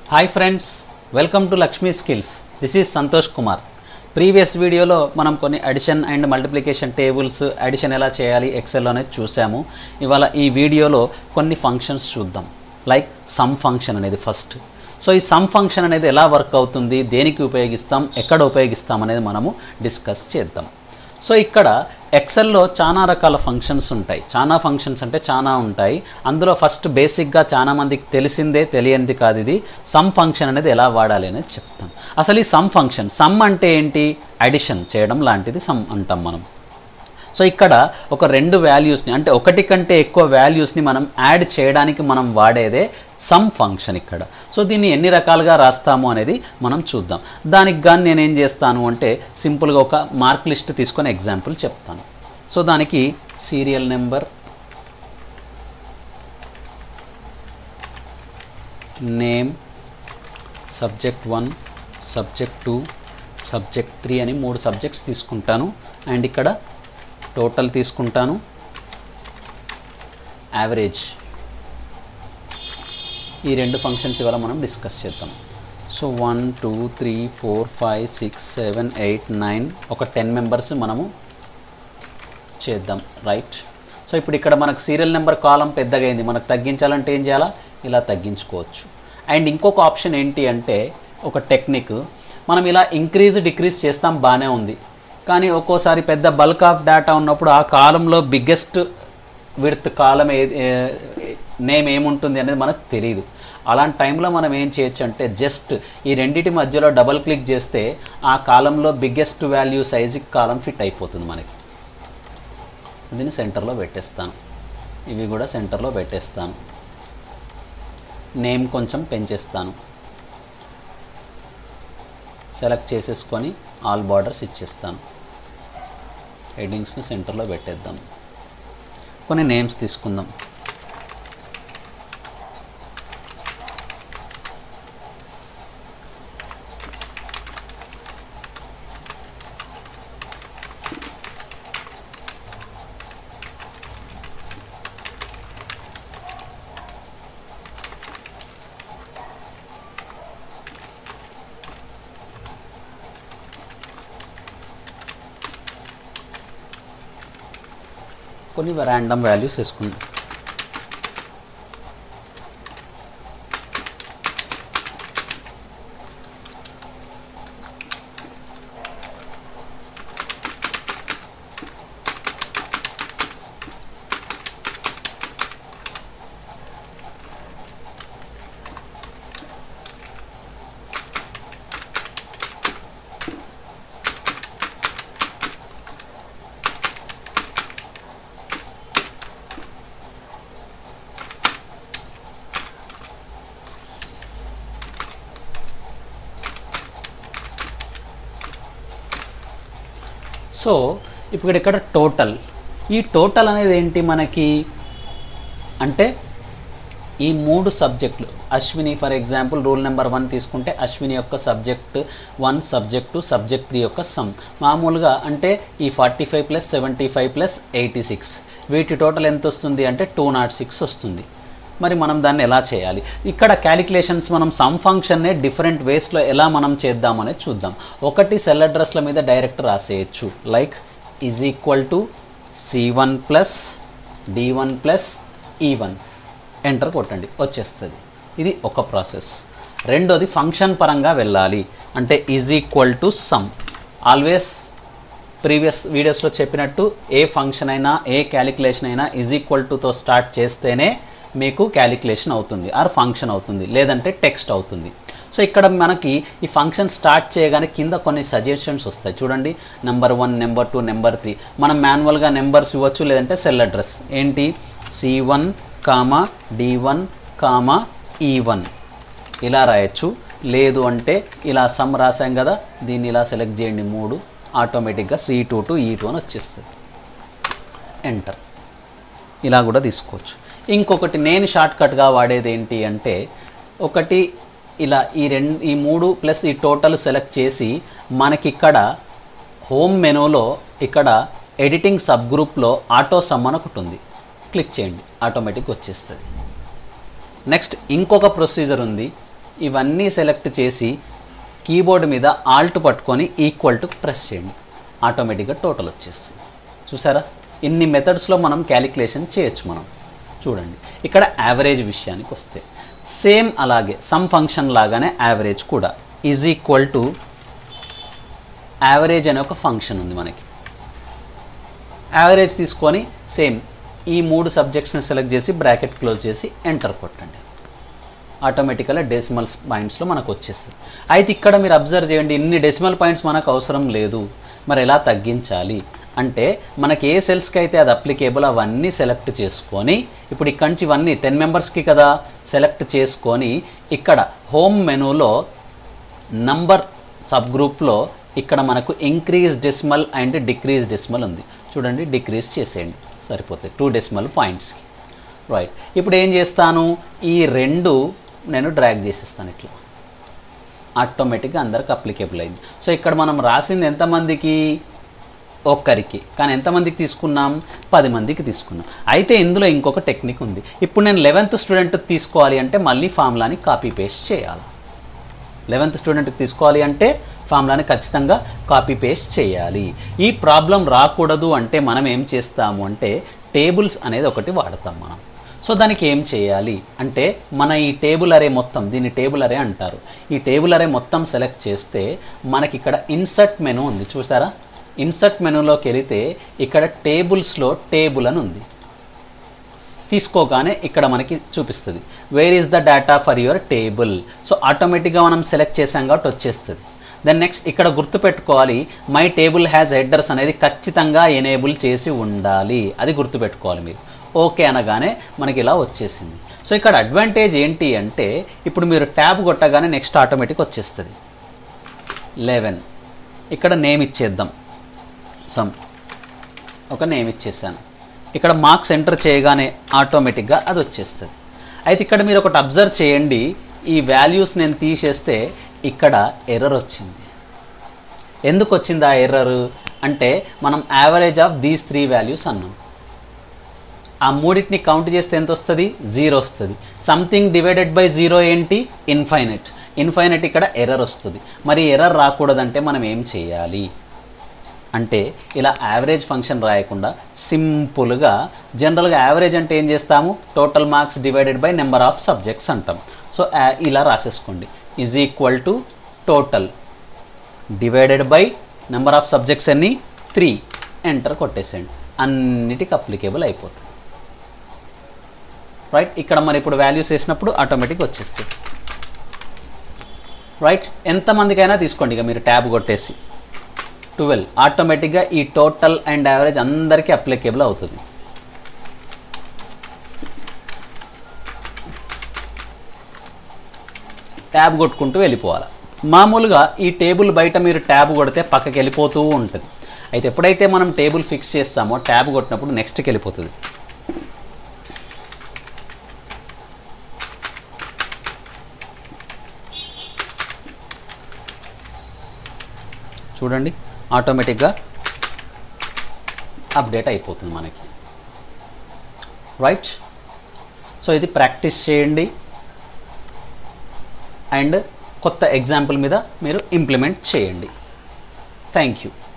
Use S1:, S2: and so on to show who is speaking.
S1: hi friends welcome to Lakshmi skills this is Santosh Kumar previous వీడియోలో మనం కొన్ని addition and multiplication tables addition ఎలా చేయాలి ఎక్సెల్ అనేది చూసాము ఇవాళ ఈ వీడియోలో కొన్ని ఫంక్షన్స్ చూద్దాం లైక్ సమ్ ఫంక్షన్ అనేది ఫస్ట్ సో ఈ సమ్ ఫంక్షన్ అనేది ఎలా వర్క్ అవుతుంది దేనికి ఉపయోగిస్తాం ఎక్కడ ఉపయోగిస్తాం అనేది మనము డిస్కస్ చేద్దాం సో ఇక్కడ ఎక్సెల్లో చాలా రకాల ఫంక్షన్స్ ఉంటాయి చాలా ఫంక్షన్స్ అంటే చాలా ఉంటాయి అందులో ఫస్ట్ బేసిక్గా చాలా మందికి తెలిసిందే తెలియంది కాదు ఇది సమ్ ఫంక్షన్ అనేది ఎలా వాడాలి అనేది చెప్తాం అసలు ఈ సమ్ ఫంక్షన్ సమ్ అంటే ఏంటి అడిషన్ చేయడం లాంటిది సమ్ అంటాం మనం సో ఇక్కడ ఒక రెండు వాల్యూస్ని అంటే ఒకటి కంటే ఎక్కువ వాల్యూస్ని మనం యాడ్ చేయడానికి మనం వాడేదే సమ్ ఫంక్షన్ ఇక్కడ సో దీన్ని ఎన్ని రకాలుగా రాస్తాము అనేది మనం చూద్దాం దానికి కానీ నేను ఏం చేస్తాను అంటే సింపుల్గా ఒక మార్క్ లిస్ట్ తీసుకొని ఎగ్జాంపుల్ చెప్తాను సో దానికి serial number name subject one subject two subject three అని మూడు సబ్జెక్ట్స్ తీసుకుంటాను అండ్ ఇక్కడ టోటల్ తీసుకుంటాను యావరేజ్ ఈ రెండు ఫంక్షన్స్ ఇవాళ మనం డిస్కస్ చేద్దాం so one two three four five six seven eight nine ఒక టెన్ మెంబర్స్ మనము చేద్దాం రైట్ సో ఇప్పుడు ఇక్కడ మనకు సీరియల్ నెంబర్ కాలం పెద్దగా అయింది మనకు తగ్గించాలంటే ఏం చేయాలా ఇలా తగ్గించుకోవచ్చు అండ్ ఇంకొక ఆప్షన్ ఏంటి అంటే ఒక టెక్నిక్ మనం ఇలా ఇంక్రీజ్ డిక్రీజ్ చేస్తాం బాగానే ఉంది కానీ ఒక్కోసారి పెద్ద బల్క్ ఆఫ్ డేటా ఉన్నప్పుడు ఆ కాలంలో బిగ్గెస్ట్ విడ్త్ కాలం ఏ నేమ్ ఏముంటుంది అనేది మనకు తెలియదు అలాంటి టైంలో మనం ఏం చేయొచ్చు అంటే జస్ట్ ఈ రెండింటి మధ్యలో డబల్ క్లిక్ చేస్తే ఆ కాలంలో బిగ్గెస్ట్ వాల్యూ సైజుకి కాలం ఫిట్ అయిపోతుంది మనకి దీన్ని సెంటర్లో పెట్టేస్తాను ఇవి కూడా సెంటర్లో పెట్టేస్తాను నేమ్ కొంచెం పెంచేస్తాను సెలెక్ట్ చేసేసుకొని ఆల్ బార్డర్స్ ఇచ్చేస్తాను హెడ్డింగ్స్ని సెంటర్లో పెట్టేద్దాం కొన్ని నేమ్స్ తీసుకుందాం కొన్ని ర్యాండమ్ వాల్యూస్ వేసుకుందాం సో ఇప్పుడు ఇక్కడ టోటల్ ఈ టోటల్ అనేది ఏంటి మనకి అంటే ఈ మూడు సబ్జెక్టులు Ashwini for example rule number one తీసుకుంటే అశ్విని యొక్క subject one subject two subject three యొక్క సమ్ మామూలుగా అంటే ఈ forty five plus seventy five plus eighty six వీటి టోటల్ ఎంత వస్తుంది అంటే టూ నాట్ సిక్స్ వస్తుంది మరి మనం దాన్ని ఎలా చేయాలి ఇక్కడ క్యాలిక్యులేషన్స్ మనం సమ్ ఫంక్షన్నే డిఫరెంట్ వేస్లో ఎలా మనం చేద్దామనేది చూద్దాం ఒకటి సెల్ అడ్రస్ల మీద డైరెక్ట్ రాసేయచ్చు like is equal to C one plus D one plus E one enter కొట్టండి వచ్చేస్తుంది ఇది ఒక ప్రాసెస్ రెండోది ఫంక్షన్ పరంగా వెళ్ళాలి అంటే is equal to sum always previous వీడియోస్లో చెప్పినట్టు ఏ ఫంక్షన్ అయినా ఏ క్యాలిక్యులేషన్ అయినా ఈజ్ ఈక్వల్ టుతో స్టార్ట్ చేస్తేనే మీకు క్యాలిక్యులేషన్ అవుతుంది ఆర్ ఫంక్షన్ అవుతుంది లేదంటే టెక్స్ట్ అవుతుంది సో ఇక్కడ మనకి ఈ ఫంక్షన్ స్టార్ట్ చేయగానే కింద కొన్ని సజెషన్స్ వస్తాయి చూడండి number one number two number three మనం మాన్యువల్గా నెంబర్స్ ఇవ్వచ్చు లేదంటే సెల్ అడ్రస్ ఏంటి C one comma D one comma E one ఇలా రాయొచ్చు లేదు అంటే ఇలా సమ్ రాసాం కదా దీన్ని ఇలా సెలెక్ట్ చేయండి మూడు ఆటోమేటిక్గా C two to E two అని వచ్చేస్తుంది ఎంటర్ ఇలా కూడా తీసుకోవచ్చు ఇంకొకటి నేను షార్ట్కట్గా వాడేది ఏంటి అంటే ఒకటి ఇలా ఈ రెండు ఈ మూడు ప్లస్ ఈ టోటల్ సెలెక్ట్ చేసి మనకిక్కడ హోమ్ మెనూలో ఇక్కడ ఎడిటింగ్ సబ్ గ్రూప్లో ఆటో సమ్ అని ఒకటి ఉంది క్లిక్ చేయండి ఆటోమేటిక్ వచ్చేస్తుంది నెక్స్ట్ ఇంకొక ప్రొసీజర్ ఉంది ఇవన్నీ సెలెక్ట్ చేసి కీబోర్డ్ మీద ఆల్ట్ పట్టుకొని ఈక్వల్ టు ప్రెస్ చేయండి ఆటోమేటిక్గా టోటల్ వచ్చేస్తుంది చూసారా ఇన్ని మెథడ్స్లో మనం క్యాలిక్యులేషన్ చేయొచ్చు మనం చూడండి ఇక్కడ యావరేజ్ విషయానికి వస్తే సేమ్ అలాగే సమ్ ఫంక్షన్ లాగానే యావరేజ్ కూడా ఈజ్ ఈక్వల్ టు యావరేజ్ అనే ఒక ఫంక్షన్ ఉంది మనకి యావరేజ్ తీసుకొని సేమ్ ఈ మూడు సబ్జెక్ట్స్ని సెలెక్ట్ చేసి బ్రాకెట్ క్లోజ్ చేసి ఎంటర్ కొట్టండి ఆటోమేటికల్గా డెసిమల్స్ పాయింట్స్లో మనకు వచ్చేస్తుంది అయితే ఇక్కడ మీరు అబ్జర్వ్ చేయండి ఇన్ని డెసిమల్ పాయింట్స్ మనకు అవసరం లేదు మరి ఎలా తగ్గించాలి అంటే మనకి ఏ సెల్స్కి అయితే అది అప్లికేబుల్ అవన్నీ సెలెక్ట్ చేసుకొని ఇప్పుడు ఇక్కడి నుంచి ఇవన్నీ టెన్ మెంబర్స్కి కదా సెలెక్ట్ చేసుకొని ఇక్కడ హోమ్ మెనూలో నంబర్ సబ్ గ్రూప్లో ఇక్కడ మనకు increase decimal and decrease decimal ఉంది చూడండి డిక్రీజ్ చేసేయండి సరిపోతాయి టూ డెసిమల్ పాయింట్స్కి రైట్ ఇప్పుడు ఏం చేస్తాను ఈ రెండు నేను డ్రాగ్ చేసేస్తాను ఇట్లా ఆటోమేటిక్గా అందరికి అప్లికేబుల్ అయింది సో ఇక్కడ మనం రాసింది ఎంతమందికి ఒక్కరికి కానీ ఎంతమందికి తీసుకున్నాం పది మందికి తీసుకున్నాం అయితే ఇందులో ఇంకొక టెక్నిక్ ఉంది ఇప్పుడు నేను లెవెన్త్ స్టూడెంట్ తీసుకోవాలి అంటే మళ్ళీ ఫార్ములాని కాపీ పేస్ట్ చేయాలి లెవెన్త్ స్టూడెంట్కి తీసుకోవాలి అంటే ఫార్ములాని ఖచ్చితంగా కాపీ పేస్ట్ చేయాలి ఈ ప్రాబ్లం రాకూడదు అంటే మనం ఏం చేస్తాము అంటే టేబుల్స్ అనేది ఒకటి వాడతాం మనం సో దానికి ఏం చేయాలి అంటే మన ఈ టేబుల్ అరే మొత్తం దీన్ని టేబుల్ అరే అంటారు ఈ టేబుల్ అరే మొత్తం సెలెక్ట్ చేస్తే మనకి ఇక్కడ ఇన్సర్ట్ మెనూ ఉంది చూసారా ఇన్సర్ట్ మెనూలోకి వెళితే ఇక్కడ టేబుల్స్లో టేబుల్ అని ఉంది తీసుకోగానే ఇక్కడ మనకి చూపిస్తుంది where is the data for your table so ఆటోమేటిక్గా మనం సెలెక్ట్ చేసాం కాబట్టి వచ్చేస్తుంది దెన్ నెక్స్ట్ ఇక్కడ గుర్తుపెట్టుకోవాలి మై టేబుల్ హ్యాజ్ హెడ్డర్స్ అనేది ఖచ్చితంగా ఎనేబుల్ చేసి ఉండాలి అది గుర్తుపెట్టుకోవాలి మీరు ఓకే అనగానే మనకి ఇలా వచ్చేసింది సో ఇక్కడ అడ్వాంటేజ్ ఏంటి అంటే ఇప్పుడు మీరు ట్యాబ్ కొట్టగానే నెక్స్ట్ ఆటోమేటిక్ వచ్చేస్తుంది లెవెన్ ఇక్కడ నేమ్ ఇచ్చేద్దాం సమ్ ఒక నేమ్ ఇచ్చేసాను ఇక్కడ మార్క్స్ ఎంటర్ చేయగానే ఆటోమేటిక్గా అది వచ్చేస్తుంది అయితే ఇక్కడ మీరు ఒకటి అబ్జర్వ్ చేయండి ఈ వాల్యూస్ నేను తీసేస్తే ఇక్కడ ఎర్రర్ వచ్చింది ఎందుకు వచ్చింది ఆ ఎర్రర్ అంటే మనం average of these three values అన్నాం ఆ మూడింటిని కౌంట్ చేస్తే ఎంత వస్తుంది జీరో వస్తుంది సంథింగ్ డివైడెడ్ బై జీరో ఏంటి ఇన్ఫైనెట్ ఇన్ఫైనెట్ ఇక్కడ ఎర్రర్ వస్తుంది మరి ఎర్రర్ రాకూడదంటే మనం ఏం చేయాలి అంటే ఇలా యావరేజ్ ఫంక్షన్ రాయకుండా సింపుల్గా జనరల్గా యావరేజ్ అంటే ఏం చేస్తాము total marks divided by number of subjects అంటాం సో ఇలా రాసేసుకోండి is equal to total divided by number of subjects అన్ని త్రీ ఎంటర్ కొట్టేసేయండి అన్నిటికి అప్లికేబుల్ అయిపోతుంది రైట్ ఇక్కడ మరి ఇప్పుడు వాల్యూస్ వేసినప్పుడు ఆటోమేటిక్ వచ్చేస్తుంది రైట్ ఎంతమందికైనా తీసుకోండి ఇక మీరు ట్యాబ్ కొట్టేసి ట్వెల్వ్ ఆటోమేటిక్గా ఈ టోటల్ అండ్ యావరేజ్ అందరికీ అప్లికేబుల్ అవుతుంది ట్యాబ్ కొట్టుకుంటూ వెళ్ళిపోవాలి మామూలుగా ఈ టేబుల్ బయట మీరు ట్యాబ్ కొడితే పక్కకి వెళ్ళిపోతూ ఉంటుంది అయితే ఎప్పుడైతే మనం టేబుల్ ఫిక్స్ చేస్తామో ట్యాబ్ కొట్టినప్పుడు నెక్స్ట్కి వెళ్ళిపోతుంది చూడండి ఆటోమేటిక్గా అప్డేట్ అయిపోతుంది మనకి రైట్ సో ఇది ప్రాక్టీస్ చేయండి అండ్ కొత్త ఎగ్జాంపుల్ మీద మీరు ఇంప్లిమెంట్ చేయండి థ్యాంక్ యూ